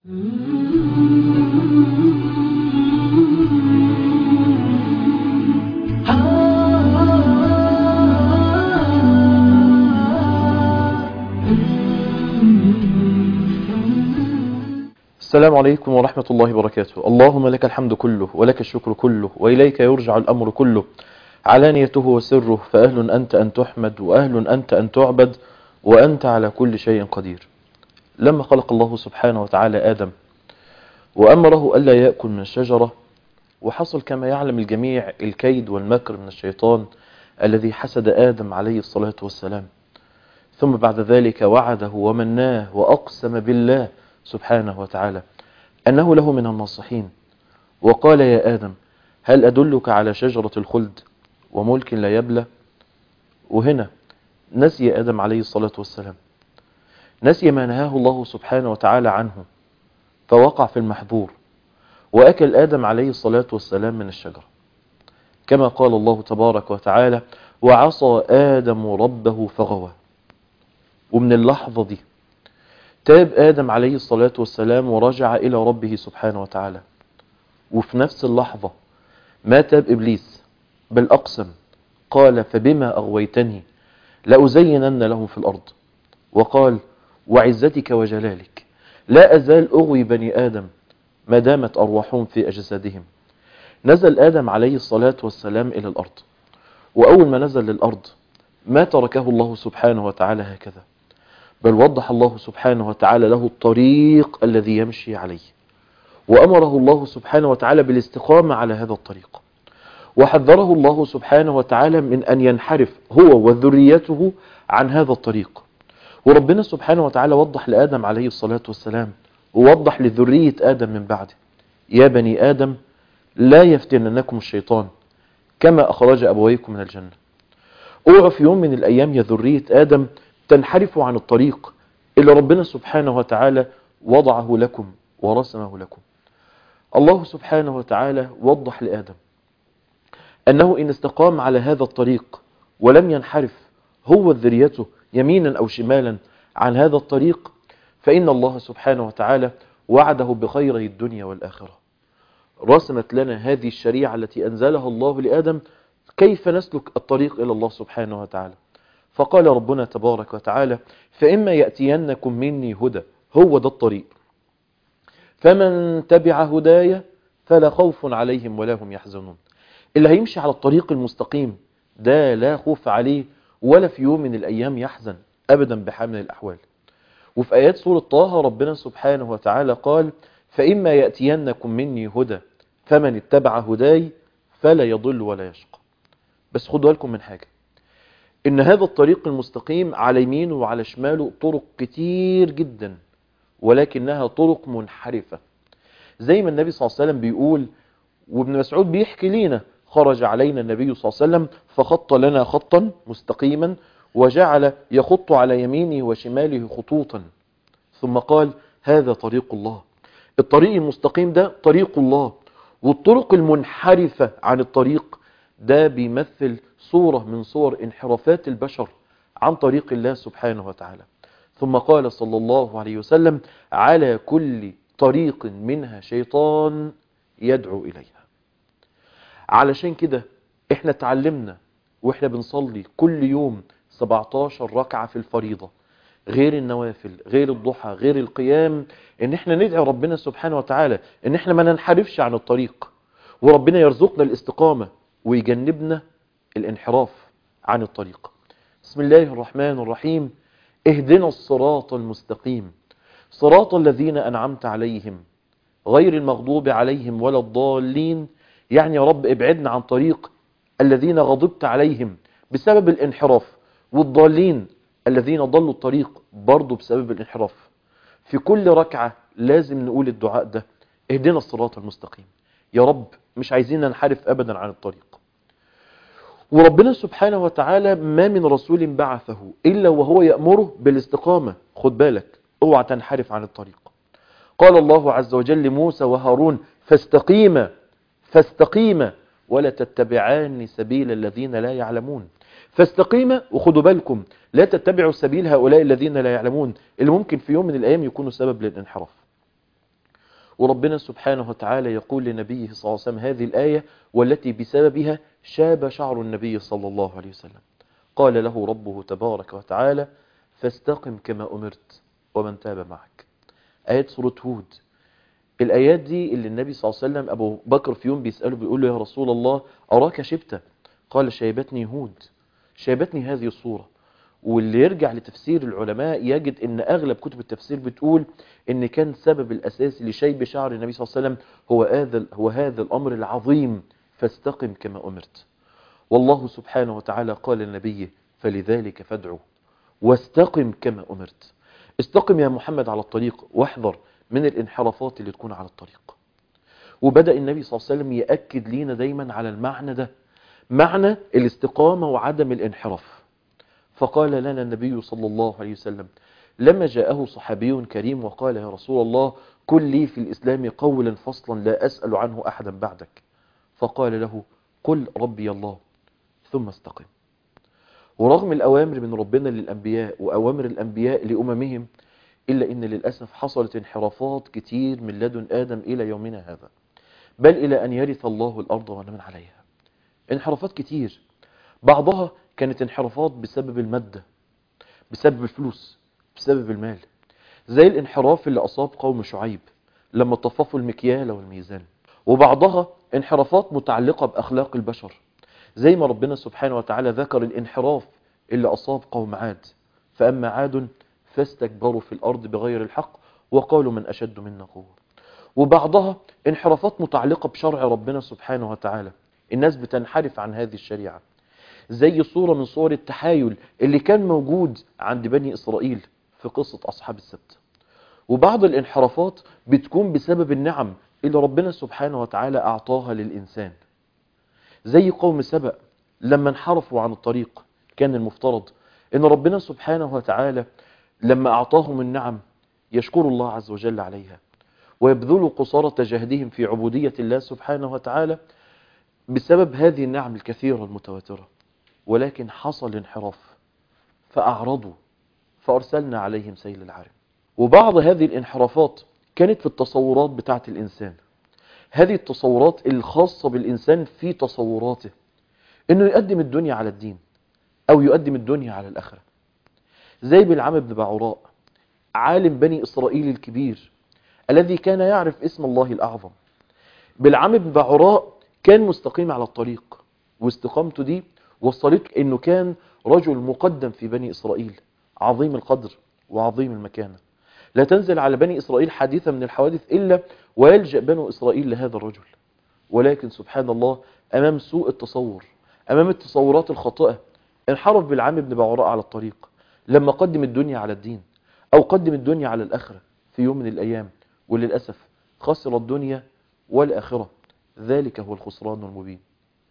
السلام عليكم ورحمة الله وبركاته اللهم لك الحمد كله ولك الشكر كله وإليك يرجع الأمر كله علانيته وسره فأهل أنت أن تحمد وأهل أنت أن تعبد وأنت على كل شيء قدير لما خلق الله سبحانه وتعالى آدم وأمره ألا يأكل من الشجرة وحصل كما يعلم الجميع الكيد والمكر من الشيطان الذي حسد آدم عليه الصلاة والسلام ثم بعد ذلك وعده ومناه وأقسم بالله سبحانه وتعالى أنه له من الناصحين وقال يا آدم هل أدلك على شجرة الخلد وملك لا يبلى وهنا نسي آدم عليه الصلاة والسلام نسي ما نهاه الله سبحانه وتعالى عنه فوقع في المحظور وأكل آدم عليه الصلاة والسلام من الشجرة كما قال الله تبارك وتعالى وعصى آدم ربه فغوى ومن اللحظة دي تاب آدم عليه الصلاة والسلام ورجع إلى ربه سبحانه وتعالى وفي نفس اللحظة ما تاب إبليس بل أقسم قال فبما أغويتني لأزينن لهم في الأرض وقال وعزتك وجلالك لا أزال أغوي بني آدم ما دامت أرواحهم في أجسادهم نزل آدم عليه الصلاة والسلام إلى الأرض وأول ما نزل للأرض ما تركه الله سبحانه وتعالى هكذا بل وضح الله سبحانه وتعالى له الطريق الذي يمشي عليه وأمره الله سبحانه وتعالى بالاستقامة على هذا الطريق وحذره الله سبحانه وتعالى من أن ينحرف هو وذريته عن هذا الطريق وربنا سبحانه وتعالى وضح لآدم عليه الصلاة والسلام ووضح لذرية آدم من بعده يا بني آدم لا يفتننكم الشيطان كما أخرج أبويكم من الجنة اوعوا في يوم من الأيام يا ذرية آدم تنحرفوا عن الطريق اللي ربنا سبحانه وتعالى وضعه لكم ورسمه لكم الله سبحانه وتعالى وضح لآدم أنه إن استقام على هذا الطريق ولم ينحرف هو ذريته يمينا أو شمالا عن هذا الطريق فإن الله سبحانه وتعالى وعده بخيره الدنيا والآخرة رسمت لنا هذه الشريعة التي أنزلها الله لآدم كيف نسلك الطريق إلى الله سبحانه وتعالى فقال ربنا تبارك وتعالى فإما يأتينكم مني هدى هو ده الطريق فمن تبع هدايا فلا خوف عليهم ولا هم يحزنون اللي هيمشي على الطريق المستقيم ده لا خوف عليه ولا في يوم من الأيام يحزن أبدا بحال من الأحوال وفي آيات سورة طه ربنا سبحانه وتعالى قال فإما يأتينكم مني هدى فمن اتبع هداي فلا يضل ولا يشقى بس خدوا بالكم من حاجة ان هذا الطريق المستقيم على يمينه وعلى شماله طرق كتير جدا ولكنها طرق منحرفة زي ما النبي صلى الله عليه وسلم بيقول وابن مسعود بيحكي لينا خرج علينا النبي صلى الله عليه وسلم فخط لنا خطا مستقيما وجعل يخط على يمينه وشماله خطوطا ثم قال هذا طريق الله الطريق المستقيم ده طريق الله والطرق المنحرفة عن الطريق ده بيمثل صورة من صور انحرافات البشر عن طريق الله سبحانه وتعالى ثم قال صلى الله عليه وسلم على كل طريق منها شيطان يدعو إليها علشان كده احنا تعلمنا واحنا بنصلي كل يوم 17 ركعة في الفريضة غير النوافل غير الضحى غير القيام ان احنا ندعي ربنا سبحانه وتعالى ان احنا ما ننحرفش عن الطريق وربنا يرزقنا الاستقامة ويجنبنا الانحراف عن الطريق بسم الله الرحمن الرحيم اهدنا الصراط المستقيم صراط الذين أنعمت عليهم غير المغضوب عليهم ولا الضالين يعني يا رب ابعدنا عن طريق الذين غضبت عليهم بسبب الانحراف والضالين الذين ضلوا الطريق برضو بسبب الانحراف في كل ركعة لازم نقول الدعاء ده اهدنا الصراط المستقيم يا رب مش عايزين ننحرف أبدا عن الطريق وربنا سبحانه وتعالى ما من رسول بعثه إلا وهو يأمره بالاستقامة خد بالك اوعى تنحرف عن الطريق قال الله عز وجل لموسى وهارون فاستقيما فاستقيما ولا تتبعان سبيل الذين لا يعلمون فاستقيما وخدوا بالكم لا تتبعوا سبيل هؤلاء الذين لا يعلمون اللي ممكن في يوم من الأيام يكونوا سبب للانحراف وربنا سبحانه وتعالى يقول لنبيه صلى الله عليه وسلم هذه الآية والتي بسببها شاب شعر النبي صلى الله عليه وسلم قال له ربه تبارك وتعالى فاستقم كما أمرت ومن تاب معك آيات سورة هود الآيات دي اللي النبي صلى الله عليه وسلم أبو بكر في يوم بيسأله بيقول له يا رسول الله أراك شبت قال شيبتني هود شيبتني هذه الصورة واللي يرجع لتفسير العلماء يجد ان اغلب كتب التفسير بتقول ان كان سبب الاساسي لشيب شعر النبي صلى الله عليه وسلم هو هذا هو هذا الامر العظيم فاستقم كما امرت والله سبحانه وتعالى قال لنبيه فلذلك فادعو واستقم كما امرت استقم يا محمد على الطريق واحذر من الانحرافات اللي تكون على الطريق وبدأ النبي صلى الله عليه وسلم يأكد لينا دايما على المعنى ده معنى الاستقامة وعدم الانحراف فقال لنا النبي صلى الله عليه وسلم لما جاءه صحابي كريم وقال يا رسول الله كل لي في الإسلام قولا فصلا لا أسأل عنه أحدا بعدك فقال له قل ربي الله ثم استقم ورغم الأوامر من ربنا للأنبياء وأوامر الأنبياء لأممهم إلا إن للأسف حصلت انحرافات كتير من لدن آدم إلى يومنا هذا بل إلى أن يرث الله الأرض ومن عليها انحرافات كتير بعضها كانت انحرافات بسبب المادة بسبب الفلوس بسبب المال زي الانحراف اللي أصاب قوم شعيب لما طففوا المكيال والميزان وبعضها انحرافات متعلقة بأخلاق البشر زي ما ربنا سبحانه وتعالى ذكر الانحراف اللي أصاب قوم عاد فأما عاد فاستكبروا في الأرض بغير الحق وقالوا من أشد منا قوة وبعضها انحرافات متعلقة بشرع ربنا سبحانه وتعالى الناس بتنحرف عن هذه الشريعة زي صورة من صور التحايل اللي كان موجود عند بني إسرائيل في قصة أصحاب السبت وبعض الانحرافات بتكون بسبب النعم اللي ربنا سبحانه وتعالى أعطاها للإنسان زي قوم سبأ لما انحرفوا عن الطريق كان المفترض ان ربنا سبحانه وتعالى لما أعطاهم النعم يشكروا الله عز وجل عليها ويبذلوا قصارى جهدهم في عبودية الله سبحانه وتعالى بسبب هذه النعم الكثيرة المتواترة ولكن حصل انحراف فأعرضوا فأرسلنا عليهم سيل العرم وبعض هذه الانحرافات كانت في التصورات بتاعة الإنسان هذه التصورات الخاصة بالإنسان في تصوراته إنه يقدم الدنيا على الدين أو يقدم الدنيا على الآخرة زي بالعم بن بعوراء عالم بني إسرائيل الكبير الذي كان يعرف اسم الله الأعظم بالعم بن بعوراء كان مستقيم على الطريق واستقامته دي وصلت انه كان رجل مقدم في بني اسرائيل عظيم القدر وعظيم المكانة لا تنزل على بني اسرائيل حادثة من الحوادث الا ويلجأ بنو اسرائيل لهذا الرجل ولكن سبحان الله امام سوء التصور امام التصورات الخاطئة انحرف بالعام بن بعوراء على الطريق لما قدم الدنيا على الدين او قدم الدنيا على الاخرة في يوم من الايام وللأسف خسر الدنيا والآخرة ذلك هو الخسران المبين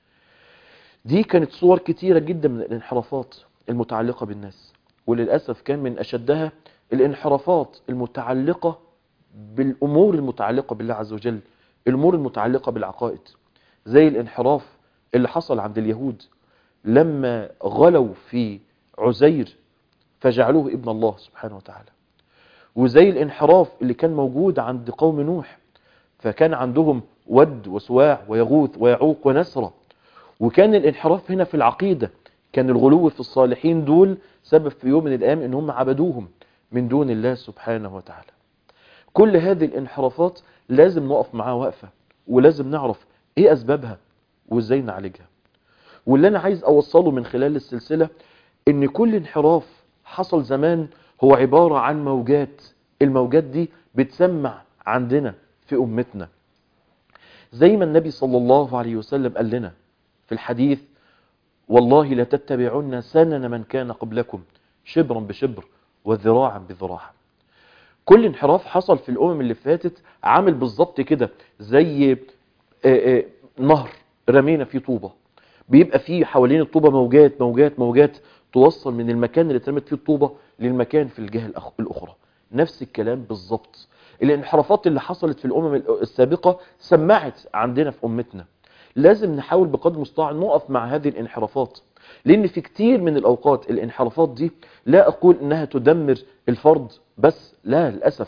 دي كانت صور كتيرة جدا من الانحرافات المتعلقة بالناس وللأسف كان من أشدها الانحرافات المتعلقة بالأمور المتعلقة بالله عز وجل الأمور المتعلقة بالعقائد زي الانحراف اللي حصل عند اليهود لما غلوا في عزير فجعلوه ابن الله سبحانه وتعالى وزي الانحراف اللي كان موجود عند قوم نوح فكان عندهم ود وسواع ويغوث ويعوق ونسرة وكان الانحراف هنا في العقيدة كان الغلو في الصالحين دول سبب في يوم من الأيام ان هم عبدوهم من دون الله سبحانه وتعالى كل هذه الانحرافات لازم نقف معاها وقفة ولازم نعرف ايه اسبابها وازاي نعالجها واللي انا عايز اوصله من خلال السلسلة ان كل انحراف حصل زمان هو عبارة عن موجات الموجات دي بتسمع عندنا في أمتنا زي ما النبي صلى الله عليه وسلم قال لنا في الحديث والله لا تتبعون سنن من كان قبلكم شبرا بشبر وذراعا بذراع كل انحراف حصل في الأمم اللي فاتت عامل بالظبط كده زي آآ آآ نهر رمينا فيه طوبة بيبقى فيه حوالين الطوبة موجات موجات موجات توصل من المكان اللي اترمت فيه الطوبة للمكان في الجهة الأخرى نفس الكلام بالظبط الانحرافات اللي حصلت في الأمم السابقة سمعت عندنا في أمتنا لازم نحاول بقدر المستطاع نقف مع هذه الانحرافات لأن في كتير من الأوقات الانحرافات دي لا أقول إنها تدمر الفرد بس لا للأسف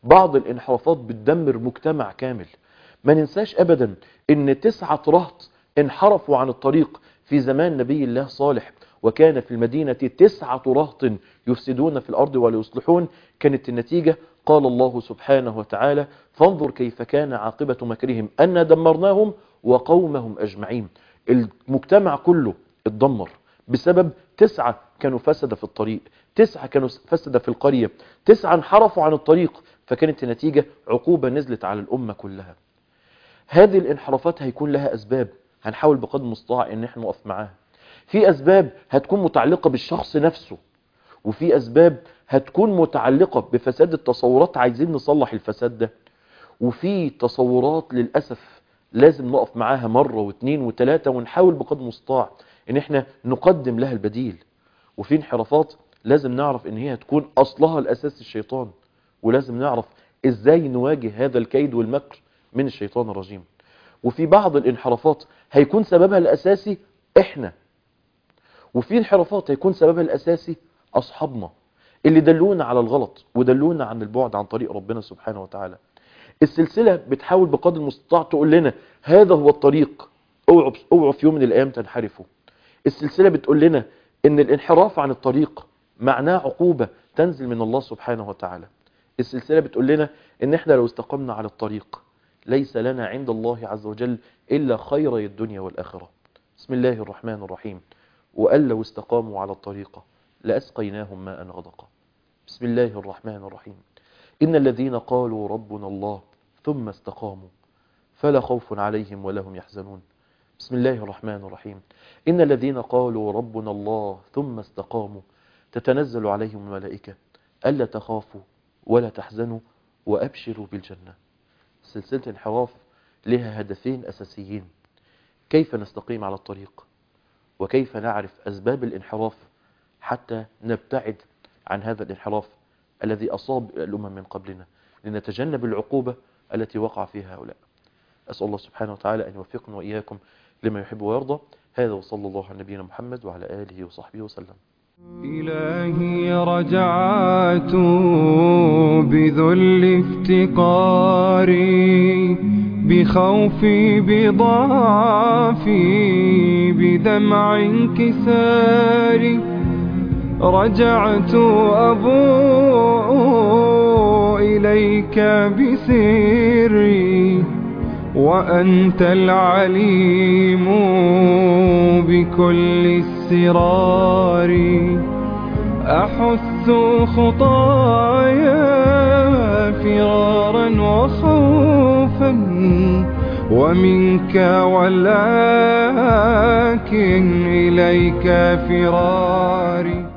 بعض الانحرافات بتدمر مجتمع كامل ما ننساش ابدا ان تسعة رهط انحرفوا عن الطريق في زمان نبي الله صالح وكان في المدينة تسعة رهط يفسدون في الأرض ولا يصلحون كانت النتيجة قال الله سبحانه وتعالى فانظر كيف كان عاقبة مكرهم أن دمرناهم وقومهم أجمعين المجتمع كله اتدمر بسبب تسعة كانوا فسد في الطريق تسعة كانوا فسد في القرية تسعة انحرفوا عن الطريق فكانت النتيجة عقوبة نزلت على الأمة كلها هذه الانحرافات هيكون لها أسباب هنحاول بقدر المستطاع ان احنا نقف معاها في أسباب هتكون متعلقة بالشخص نفسه وفي أسباب هتكون متعلقة بفساد التصورات عايزين نصلح الفساد ده وفي تصورات للأسف لازم نقف معاها مرة واثنين وثلاثة ونحاول بقدر المستطاع ان احنا نقدم لها البديل وفي انحرافات لازم نعرف ان هي هتكون اصلها الاساس الشيطان ولازم نعرف ازاي نواجه هذا الكيد والمكر من الشيطان الرجيم وفي بعض الانحرافات هيكون سببها الاساسي احنا وفي انحرافات هيكون سببها الاساسي اصحابنا اللي دلونا على الغلط ودلونا عن البعد عن طريق ربنا سبحانه وتعالى السلسلة بتحاول بقدر المستطاع تقول لنا هذا هو الطريق اوعوا اوعوا في يوم من الايام تنحرفوا السلسلة بتقول لنا ان الانحراف عن الطريق معناه عقوبة تنزل من الله سبحانه وتعالى السلسلة بتقول لنا ان احنا لو استقمنا على الطريق ليس لنا عند الله عز وجل الا خيري الدنيا والاخرة بسم الله الرحمن الرحيم وقال لو استقاموا على الطريقة لأسقيناهم ماء غدقا بسم الله الرحمن الرحيم إن الذين قالوا ربنا الله ثم استقاموا فلا خوف عليهم ولا هم يحزنون بسم الله الرحمن الرحيم إن الذين قالوا ربنا الله ثم استقاموا تتنزل عليهم الملائكة ألا تخافوا ولا تحزنوا وأبشروا بالجنة سلسلة انحراف لها هدفين أساسيين كيف نستقيم على الطريق وكيف نعرف أسباب الانحراف حتى نبتعد عن هذا الانحراف الذي أصاب الأمم من قبلنا لنتجنب العقوبة التي وقع فيها هؤلاء أسأل الله سبحانه وتعالى أن يوفقنا وإياكم لما يحب ويرضى هذا وصلى الله على نبينا محمد وعلى آله وصحبه وسلم إلهي رجعت بذل افتقاري بخوفي بضعفي بدمع انكساري رجعت أبوء إليك بسري وأنت العليم بكل السرار أحث خطايا فرارا وخوفا ومنك ولكن إليك فراري